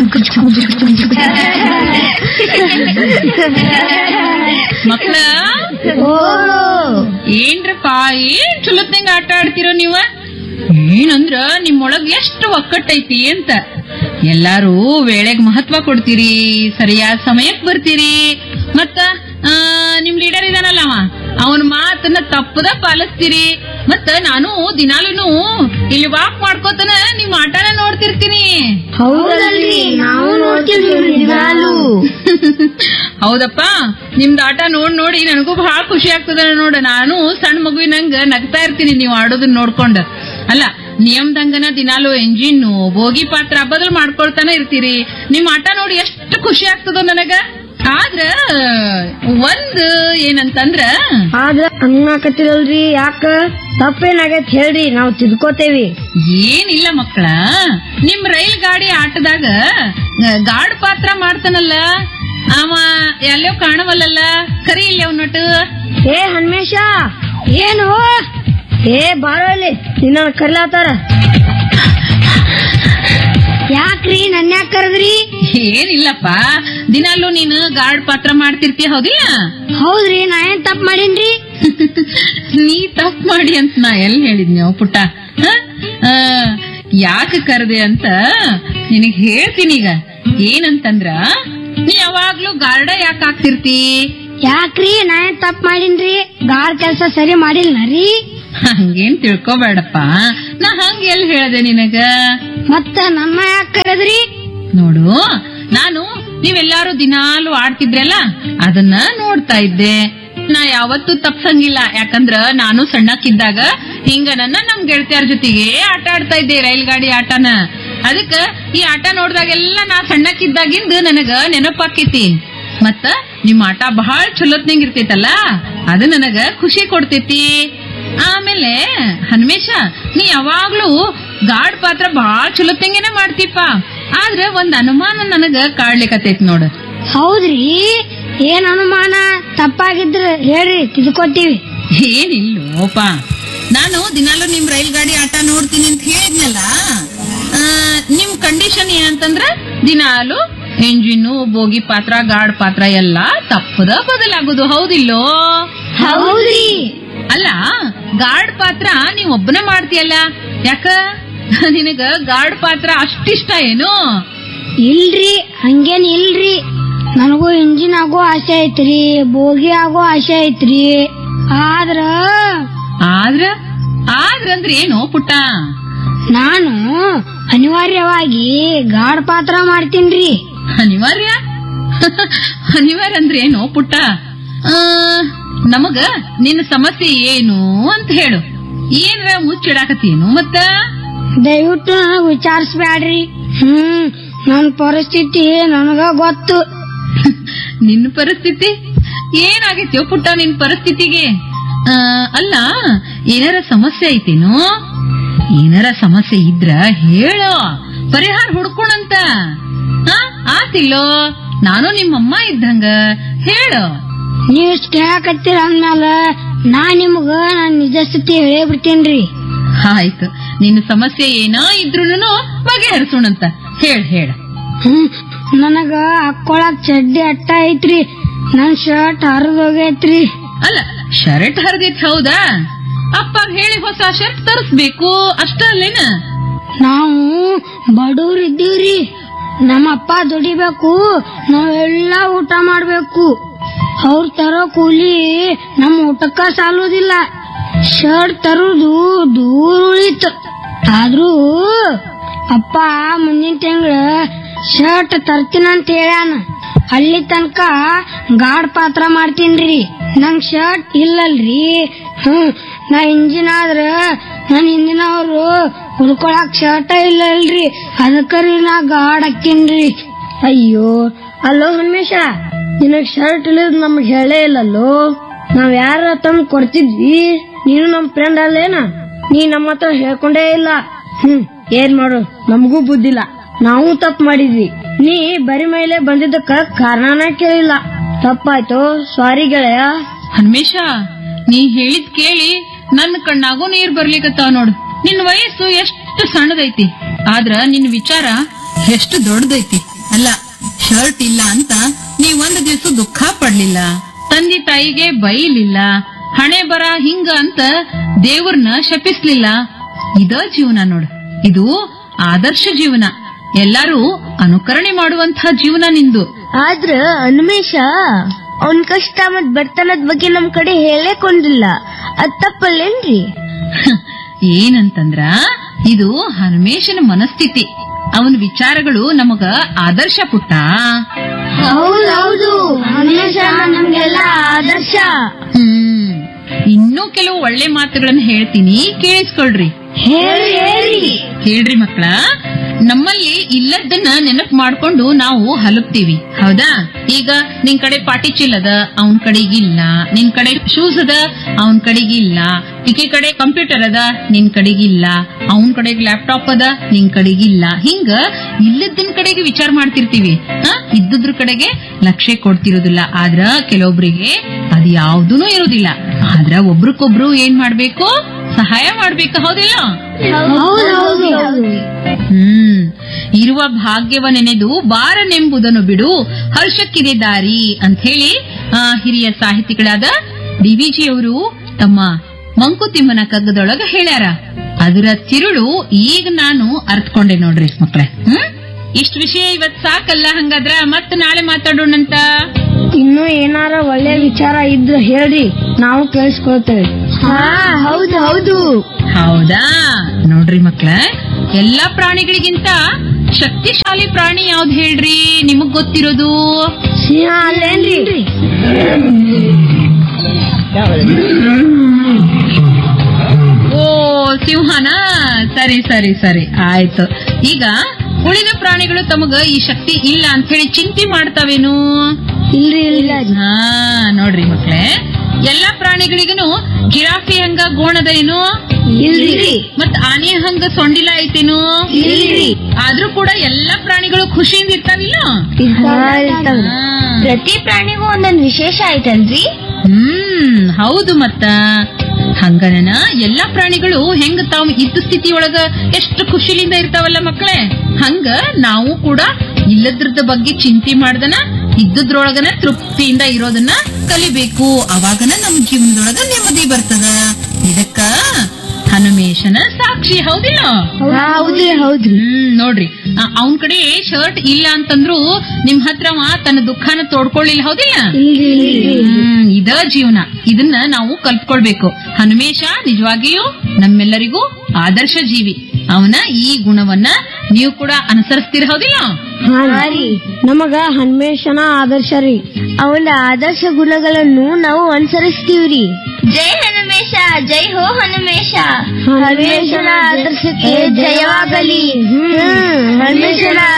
ಮಕ್ಳ ಏನ್ರಪ್ಪ ಏನ್ ಚಲೋತ್ನಂಗ ಆಟ ಆಡ್ತಿರೋ ನೀವ ಏನಂದ್ರ ನಿಮ್ಮೊಳಗ್ ಎಷ್ಟು ಒಕ್ಕಟ್ಟೈತಿ ಅಂತ ಎಲ್ಲಾರು ವೇಳೆಗ್ ಮಹತ್ವ ಕೊಡ್ತೀರಿ ಸರಿಯಾದ ಸಮಯಕ್ ಬರ್ತೀರಿ ಮತ್ತ ಆ, ನಿಮ್ ಲೀಡರ್ ಇದಾನಲ್ಲ ಅವ ಅವನ ಮಾತನ್ನ ತಪ್ಪದ ಪಾಲಿಸ್ತೀರಿ ಮತ್ತ ನಾನು ದಿನಾಲೂನು ಇಲ್ಲಿ ವಾಕ್ ಮಾಡ್ಕೋತನ ನಿಮ್ ಆಟನ ನೋಡ್ತಿರ್ತೀನಿ ಹೌದಲ್ರಿ ನಾವು ನೋಡ್ತೀವಿ ದಿನಾಲು ಹೌದಪ್ಪ ನಿಮ್ದು ಆಟ ನೋಡ್ ನೋಡಿ ನನಗೂ ಬಹಳ ಖುಷಿ ಆಗ್ತದ ನೋಡ ನಾನು ಸಣ್ಣ ಮಗುವಿನಂಗ ನಗ್ತಾ ಇರ್ತೀನಿ ನೀವು ಆಡೋದನ್ನ ನೋಡ್ಕೊಂಡ್ ಅಲ್ಲ ನಿಯಮದಂಗನ ದಿನಾಲು ಎಂಜಿನ್ ಬೋಗಿ ಪಾತ್ರ ಬದಲು ಮಾಡ್ಕೊಳ್ತಾನೆ ಇರ್ತೀರಿ ನಿಮ್ ಆಟ ನೋಡಿ ಎಷ್ಟು ಖುಷಿ ಆಗ್ತದ ನನಗ ಆದ್ರ ಒಂದ್ ಏನಂತಂದ್ರ ಆದ್ರ ಹಂಗಾಕತ್ತಿರಲ್ರಿ ಯಾಕ ತಪ್ಪೇನಾಗೈತ್ ಹೇಳ್ರಿ ನಾವ್ ತಿದ್ಕೋತೇವಿ ಏನಿಲ್ಲ ಮಕ್ಕಳ ನಿಮ್ ರೈಲ್ ಗಾಡಿ ಆಟದಾಗ ಗ- ಗಾಡ್ ಪಾತ್ರ ಮಾಡ್ತಾನಲ್ಲ ಅವ ಎಲ್ಲೋ ಕಾಣವಲ್ಲಲ್ಲ ಕರಿ ಇಲ್ಲಿ ಅವನೊಟ್ಟು ಏ ಹನ್ಮೇಶ ಏನು ಏ ಬಾರೋ ಇಲ್ಲಿ ನಿನ್ನ ಕರ್ಲಾತಾರ ಯಾಕ್ರಿ ನನ್ನ ಯಾಕೆ ಕರೆದ್ರಿ ಏನಿಲ್ಲಪ್ಪ ದಿನಾಲು ನೀನು ಗಾರ್ಡ್ ಪಾತ್ರ ಮಾಡ್ತಿರ್ತೀಯ ಹೌದಿಲ್ಲ ಹೌದ್ರಿ ನಾ ಏನ್ ತಪ್ಪ ಮಾಡೀನ್ರಿ ನೀ ತಪ್ಪು ಮಾಡಿ ಅಂತ ನಾ ಎಲ್ಲಿ ಹೇಳಿದ್ನಿ ಪುಟ್ಟ ಯಾಕೆ ಕರೆದೆ ಅಂತ ನಿನಗ್ ಹೇಳ್ತೀನಿ ಈಗ ಏನಂತಂದ್ರ ನೀ ಯಾವಾಗ್ಲೂ ಗಾರ್ಡ ಯಾಕೆ ಆಗ್ತಿರ್ತಿ ಯಾಕ್ರಿ ನಾ ಏನ್ ತಪ್ಪ ಮಾಡೀನ್ರಿ ಗಾರ್ ಕೆಲ್ಸ ಸರಿ ಮಾಡಿಲ್ಲ ರೀ ಹಂಗೇನ್ ತಿಳ್ಕೊಬೇಡಪ್ಪ ನಾ ಹಂಗ ಎಲ್ಲಿ ಹೇಳ್ದೆ ನಿನಗ ಮತ್ತ ನಮ್ಮ ಯಾಕೆ ಕರೆದ್ರಿ ನೋಡು ನಾನು ನೀವೆಲ್ಲಾರು ದಿನಾಲು ಆಡ್ತಿದ್ರಲ್ಲ ಅದನ್ನ ನೋಡ್ತಾ ಇದ್ದೆ ನಾ ಯಾವತ್ತೂ ತಪ್ಸಂಗಿಲ್ಲ ಯಾಕಂದ್ರ ನಾನು ಸಣ್ಣಕ್ಕಿದ್ದಾಗ ಹಿಂಗ ನನ್ನ ನಮ್ ಗೆಳತಿಯರ ಜೊತೆಗೆ ಆಟ ಆಡ್ತಾ ಇದ್ದೆ ರೈಲ್ ಗಾಡಿ ಆಟನ ಅದಕ್ಕ ಈ ಆಟ ನೋಡ್ದಾಗೆಲ್ಲ ನಾ ಸಣ್ಣಕ್ಕಿದ್ದಾಗಿಂದ ನನಗ ನೆನಪಾಕೈತಿ ಮತ್ತ ನಿಮ್ ಆಟ ಬಹಳ ಚಲೋತ್ನಂಗ್ ಇರ್ತೈತಲ್ಲ ಅದು ನನಗ ಖುಷಿ ಕೊಡ್ತೈತಿ ಆಮೇಲೆ ಹನ್ಮೇಶ ನೀ ಯಾವಾಗ್ಲೂ ಗಾಡ್ ಪಾತ್ರ ಬಹಳ ಚಲೋತ್ತಂಗೆನೆ ಮಾಡ್ತೀಪ ಆದ್ರೆ ಒಂದ್ ಅನುಮಾನ ನನಗ ಕಾಡ್ಲಿಕತ್ತೈತಿ ನೋಡ ಹೌದ್ರಿ ಏನ್ ಅನುಮಾನ ತಪ್ಪಾಗಿದ್ರ ಹೇಳ್ರಿ ತಿದ್ಕೋತೀವಿ ಏನಿಲ್ಲೋಪ ನಾನು ದಿನಾಲು ನಿಮ್ ರೈಲ್ ಗಾಡಿ ಆಟ ನೋಡ್ತೀನಿ ಅಂತ ಹೇಳಿದ್ನಲ್ಲ ಆ, ನಿಮ್ ಕಂಡೀಷನ್ ಏನಂತಂದ್ರ ದಿನಾಲು ಎಂಜಿನ್ ಬೋಗಿ ಪಾತ್ರ ಗಾಡ್ ಪಾತ್ರ ಎಲ್ಲಾ ತಪ್ಪದ ಬದಲಾಗುದು ಹೌದಿಲ್ಲೋ ಹೌದ್ರಿ ಅಲ್ಲ ಗಾರ್ಡ್ ಪಾತ್ರ ನೀವ್ ಒಬ್ಬನೇ ಮಾಡ್ತೀಯಲ್ಲ ಯಾಕ ನಿನಗ ಗಾರ್ಡ್ ಪಾತ್ರ ಅಷ್ಟಿಷ್ಟ ಏನು ಇಲ್ರಿ ಹಂಗೇನ್ ಇಲ್ರಿ ನನಗೂ ಇಂಜಿನ್ ಆಗೋ ಆಸೆ ಐತ್ರಿ ಬೋಗಿ ಆಗೋ ಆಸೆ ಐತ್ರಿ ಆದ್ರ ಆದ್ರ ಆದ್ರಂದ್ರ ಏನು ಪುಟ್ಟ ನಾನು ಅನಿವಾರ್ಯವಾಗಿ ಗಾಡ್ ಪಾತ್ರ ಮಾಡ್ತೀನ್ರಿ ಅನಿವಾರ್ಯ ಅನಿವಾರ್ಯ ಅಂದ್ರೆ ಏನು ಪುಟ್ಟ ಆ, ನಮಗ ನಿನ್ನ ಸಮಸ್ಯೆ ಏನು ಅಂತ ಹೇಳು ಏನ್ರ ಮುಚ್ಚಿಡಾಕತ್ತೇನು ಮತ್ತ ದಯವಿಟ್ಟು ನನಗ್ ವಿಚಾರಿಸ್ಬ್ಯಾಡ್ರಿ ಹ್ಮ್ ನನ್ ಪರಿಸ್ಥಿತಿ ನನಗ ಗೊತ್ತು ನಿನ್ನ ಪರಿಸ್ಥಿತಿ ಏನಾಗೈತ್ಯೋ ಪುಟ್ಟ ನಿನ್ ಪರಿಸ್ಥಿತಿಗೆ ಆ, ಅಲ್ಲ ಏನಾರ ಸಮಸ್ಯೆ ಐತೇನು ಏನಾರ ಸಮಸ್ಯೆ ಇದ್ರ ಹೇಳು ಪರಿಹಾರ ಹುಡ್ಕೊಣಂತ ಆ, ಆತಿಲ್ಲೋ ನಾನು ನಿಮ್ಮಮ್ಮ ಇದ್ದಂಗ ಹೇಳು ನೀವ್ ಇಷ್ಟ್ ಕೇಳಕತ್ತೀರ ಅಂದ್ಮೇಲೆ ನಾ ನಿಮ್ಗ ನನ್ ನಿಜ ಸ್ಥಿತಿ ಹೇಳೇ ಬಿಡ್ತೇನ್ರಿ ಆಯ್ತು ನಿನ್ನ ಸಮಸ್ಯೆ ಏನೋ ಇದ್ರೂನು ಬಗೆಹರಿಸೋಣಂತ ಹೇಳ್ ಹೇಳ ಹ್ಮ್ ನನಗ ಹಾಕೊಳಕ್ ಚಡ್ಡಿ ಅಟ್ಟ ಐತ್ರಿ ನನ್ ಶರ್ಟ್ ಹರಿದೋಗೈತ್ರಿ ಅಲ್ಲ ಶರ್ಟ್ ಹರಿದೈತ್ ಹೌದಾ ಅಪ್ಪ ಹೇಳಿ ಹೊಸ ಶರ್ಟ್ ತರಿಸ್ಬೇಕು ಅಷ್ಟ ಅಲ್ಲೇನ ನಾವು ಬಡವ್ರ ಇದ್ದೀವ್ರಿ ನಮ್ಮ ಅಪ್ಪ ದುಡಿಬೇಕು ನಾವೆಲ್ಲ ಊಟ ಮಾಡ್ಬೇಕು ಅವ್ರ ತರೋ ಕೂಲಿ ನಮ್ಮ ಊಟಕ್ಕ ಸಾಲೋದಿಲ್ಲ ಶರ್ಟ್ ತರುದು ದೂರ ಉಳಿತು ಆದ್ರೂ ಅಪ್ಪ ಮುಂದಿನ ತಿಂಗಳ ಶರ್ಟ್ ತರ್ತೀನಂತ ಹೇಳ್ಯಾನ ಅಲ್ಲಿ ತನಕ ಗಾಡ್ ಪಾತ್ರ ಮಾಡ್ತೀನ್ರಿ ನಂಗ್ ಶರ್ಟ್ ಇಲ್ಲಲ್ರಿ ಹ್ಮ್ ನಾ ಇಂಜಿನ್ ಆದ್ರ ನನ್ ಹಿಂದಿನವ್ರು ಹುಡ್ಕೊಳಕ್ ಶರ್ಟ ಇಲ್ಲಲ್ರಿ ಅದಕ್ಕರಿ ನಾ ಗಾಡ್ ಹಾಕಿನ್ರಿ ಅಯ್ಯೋ ಅಲ್ಲೋ ಹನ್ಮೇಶ ನಿನಗ್ ಶರ್ಟ್ ಇಲ್ಲದ್ ನಮ್ಗ್ ಹೇಳೇ ಇಲ್ಲಲ್ಲೋ ನಾವ್ ಯಾರ ತಂದ್ ಕೊಡ್ತಿದ್ವಿ ನೀನು ನಮ್ ಫ್ರೆಂಡ್ ಅಲ್ಲೇನ ನೀ ನಮ್ಮ ಹತ್ರ ಹೇಳ್ಕೊಂಡೇ ಇಲ್ಲ ಹ್ಮ್ ಏನ್ ಮಾಡು ನಮಗೂ ಬುದ್ಧಿಲ್ಲ ನಾವು ತಪ್ಪು ಮಾಡಿದ್ವಿ ನೀ ಬರಿ ಮೇಲೆ ಬಂದಿದ್ದಕ್ಕ ಕಾರಣನ ಕೇಳಿಲ್ಲ ತಪ್ಪಾಯ್ತು ಸಾರಿ ಗೆಳೆಯ ಹನ್ಮೇಶ ನೀ ಹೇಳಿದ್ ಕೇಳಿ ನನ್ನ ಕಣ್ಣಾಗೂ ನೀರ್ ಬರ್ಲಿಕತ್ತಾವ ನೋಡು ನಿನ್ ವಯಸ್ಸು ಎಷ್ಟು ಸಣ್ಣದೈತಿ ಆದ್ರ ನಿನ್ ವಿಚಾರ ಎಷ್ಟು ದೊಡ್ಡದೈತಿ ಅದಲ್ಲ ಶರ್ಟ್ ಇಲ್ಲ ಅಂತ ನೀವ್ ಒಂದು ದಿವಸ ದುಃಖ ಪಡ್ಲಿಲ್ಲ ತಂದೆ ತಾಯಿಗೆ ಬೈಲಿಲ್ಲ ಹಣೆ ಬರ ಹಿಂಗ ಅಂತ ದೇವ್ರನ್ನ ಶಪಿಸ್ಲಿಲ್ಲ ಇದ ಜೀವನ ನೋಡು ಇದು ಆದರ್ಶ ಜೀವನ ಎಲ್ಲಾರು ಅನುಕರಣೆ ಮಾಡುವಂತಹ ಜೀವನ ನಿಂದು ಆದ್ರ ಅನ್ಮೇಷ ಅವನ್ ಕಷ್ಟ ಮತ್ ಬರ್ತನದ ಬಗ್ಗೆ ನಮ್ ಕಡೆ ಹೇಳೇಕೊಂಡಿಲ್ಲ ಅದ್ ತಪ್ಪಲ್ಲೇನ್ರಿ ಏನಂತಂದ್ರ ಇದು ಹನುಮೇಶನ ಮನಸ್ಥಿತಿ ಅವನ ವಿಚಾರಗಳು ನಮಗ ಆದರ್ಶ ಪುಟ್ಟ ಹೌದೌದು ಹನುಮೇಶ ನಮ್ಗೆಲ್ಲ ಆದರ್ಶ ಹ್ಮ್ ಇನ್ನೂ ಕೆಲವು ಒಳ್ಳೆ ಮಾತುಗಳನ್ನ ಹೇಳ್ತೀನಿ ಕೇಳಿಸ್ಕೊಳ್ರಿ ಹೇಳಿ ಹೇಳಿ ಕೇಳ್ರಿ ಮಕ್ಕಳ ನಮ್ಮಲ್ಲಿ ಇಲ್ಲದನ್ನ ನೆನಪು ಮಾಡ್ಕೊಂಡು ನಾವು ಹಲಪ್ತೀವಿ ಹೌದಾ ಈಗ ನಿನ್ ಕಡೆ ಪಾಟಿ ಚೀಲ ಅದ ಅವನ್ ಕಡೆಗಿಲ್ಲ ನಿನ್ ಕಡೆ ಶೂಸ್ ಅದ ಅವನ್ ಕಡೆಗಿಲ್ಲ ಈಕಿ ಕಡೆ ಕಂಪ್ಯೂಟರ್ ಅದ ನಿನ್ ಕಡೆಗಿಲ್ಲ ಅವನ್ ಕಡೆಗೆ ಲ್ಯಾಪ್ಟಾಪ್ ಅದ ನಿನ್ ಕಡೆಗಿಲ್ಲ ಹಿಂಗ ಇಲ್ಲದಿನ ಕಡೆಗೆ ವಿಚಾರ ಮಾಡ್ತಿರ್ತೀವಿ ಹ ಇದ್ದುದ್ರ ಕಡೆಗೆ ಲಕ್ಷ್ಯ ಕೊಡ್ತಿರೋದಿಲ್ಲ ಆದ್ರ ಕೆಲವೊಬ್ರಿಗೆ ಅದು ಯಾವ್ದೂನು ಇರೋದಿಲ್ಲ ಆದ್ರ ಒಬ್ರಿಗೊಬ್ರು ಏನ್ ಮಾಡ್ಬೇಕು ಸಹಾಯ ಮಾಡ್ಬೇಕು ಹೌದಿಲ್ಲ ಹೌದೌದು ಹ್ಮ್ ಇರುವ ಭಾಗ್ಯವ ನೆನೆದು ಬಾರನೆಂಬುದನ್ನು ಬಿಡು ಹರ್ಷಕ್ಕಿದೆ ದಾರಿ ಅಂತ ಹೇಳಿ ಆ, ಹಿರಿಯ ಸಾಹಿತಿಗಳಾದ ಡಿವಿಜಿ ಅವರು ತಮ್ಮ ಮಂಕುತಿಮ್ಮನ ಕಗ್ಗದೊಳಗ ಹೇಳ್ಯಾರ ಅದರ ತಿರುಳು ಈಗ ನಾನು ಅರ್ಥಕೊಂಡೆ ನೋಡ್ರಿ ಮಕ್ಳೆ ಹ್ಮ್ ಇಷ್ಟ ವಿಷಯ ಇವತ್ ಸಾಕಲ್ಲ ಹಂಗಾದ್ರ ಮತ್ ನಾಳೆ ಮಾತಾಡೋಣಂತ ಇನ್ನು ಏನಾರ ಒಳ್ಳೆ ವಿಚಾರ ಇದ್ರೆ ಹೇಳ್ರಿ ನಾವು ಕೇಳಿಸ್ಕೊಳ್ತೇವೆ ಹಾ ಹೌದು ಹೌದು ಹೌದಾ ನೋಡ್ರಿ ಮಕ್ಳ ಎಲ್ಲಾ ಪ್ರಾಣಿಗಳಿಗಿಂತ ಶಕ್ತಿಶಾಲಿ ಪ್ರಾಣಿ ಯಾವ್ದು ಹೇಳ್ರಿ ನಿಮಗ್ ಗೊತ್ತಿರೋದು ಸಿಂಹ ಅಲ್ಲೇನ್ರಿ ಓ ಸಿಂಹನ ಸರಿ ಸರಿ ಸರಿ ಆಯ್ತು ಈಗ ಉಳಿದ ಪ್ರಾಣಿಗಳು ತಮಗ ಈ ಶಕ್ತಿ ಇಲ್ಲ ಅಂತ ಹೇಳಿ ಚಿಂತೆ ಮಾಡ್ತಾವೇನು ಇಲ್ರಿ ಇಲ್ಲ ಹಾ ನೋಡ್ರಿ ಮಕ್ಳೇ ಎಲ್ಲಾ ಪ್ರಾಣಿಗಳಿಗೂ ಜಿರಾಫಿ ಹಂಗ ಗೋಣದ ಏನು ಇಲ್ರಿ ಮತ್ ಆನೆ ಹಂಗ ಸೊಂಡಿಲ ಐತೇನು ಇಲ್ರಿ. ಆದ್ರೂ ಕೂಡ ಎಲ್ಲಾ ಪ್ರಾಣಿಗಳು ಖುಷಿಯಿಂದ ಇರ್ತಾವಿಲ್ಲ ಹಾ. ಪ್ರತಿ ಪ್ರಾಣಿಗೂ ಒಂದೊಂದ್ ವಿಶೇಷ ಐತಲ್ರಿ ಹ್ಮ್ ಹೌದು ಮತ್ತ ಹಂಗನ ಎಲ್ಲಾ ಪ್ರಾಣಿಗಳು ಹೆಂಗ ತಾವು ಇದ್ದ ಸ್ಥಿತಿಯೊಳಗ ಎಷ್ಟು ಖುಷಿಲಿಂದ ಇರ್ತಾವಲ್ಲ ಮಕ್ಕಳೇ ಹಂಗ ನಾವು ಕೂಡ ಇಲ್ಲದ್ರದ ಬಗ್ಗೆ ಚಿಂತೆ ಮಾಡ್ದನ ಇದ್ದದ್ರೊಳಗನ ತೃಪ್ತಿಯಿಂದ ಇರೋದನ್ನ ಕಲಿಬೇಕು ಅವಾಗನ ನಮ್ ಜೀವನದೊಳಗ ನೆಮ್ಮದಿ ಬರ್ತದ ಇದಕ್ಕ ಹನುಮೇಶನ ಸಾಕ್ಷಿ ಹೌದಿಲ್ಲ ಹೌದ್ರಿ ಹೌದ್ರಿ ಹ್ಮ್ ನೋಡ್ರಿ ಅವನ್ ಕಡೆ ಶರ್ಟ್ ಇಲ್ಲ ಅಂತಂದ್ರು ನಿಮ್ ಹತ್ರ ಅವ ತನ್ನ ದುಃಖನ ತೋಡ್ಕೊಳ್ಳಿಲ್ಲ ಹೌದಿಲ್ಲ ಇಲ್ರಿ ಇಲ್ರಿ ಹ್ಮ್ ಇದ ಜೀವನ ಇದನ್ನ ನಾವು ಕಲ್ತ್ಕೊಳ್ಬೇಕು ಹನುಮೇಶ ನಿಜವಾಗಿಯೂ ನಮ್ಮೆಲ್ಲರಿಗೂ ಆದರ್ಶ ಜೀವಿ ಅವನ ಈ ಗುಣವನ್ನ ನೀವು ಕೂಡ ಅನುಸರಿಸ್ತೀರ ಹೌದಿಲ್ಲ ಹಾ ರೀ ನಮಗ ಹನುಮೇಶನ ಆದರ್ಶ ರೀ ಅವನ ಆದರ್ಶ ಗುಣಗಳನ್ನು ನಾವು ಅನುಸರಿಸ್ತೀವ್ರಿ ಜೈ ಹನುಮೇಶ ಜೈ ಹೋ ಹನುಮೇಶ ಹನುಮೇಶನ ಆದರ್ಶಕ್ಕೆ ಜಯವಾಗಲಿ ಹ್ಮ್ ಹನುಮೇಶನ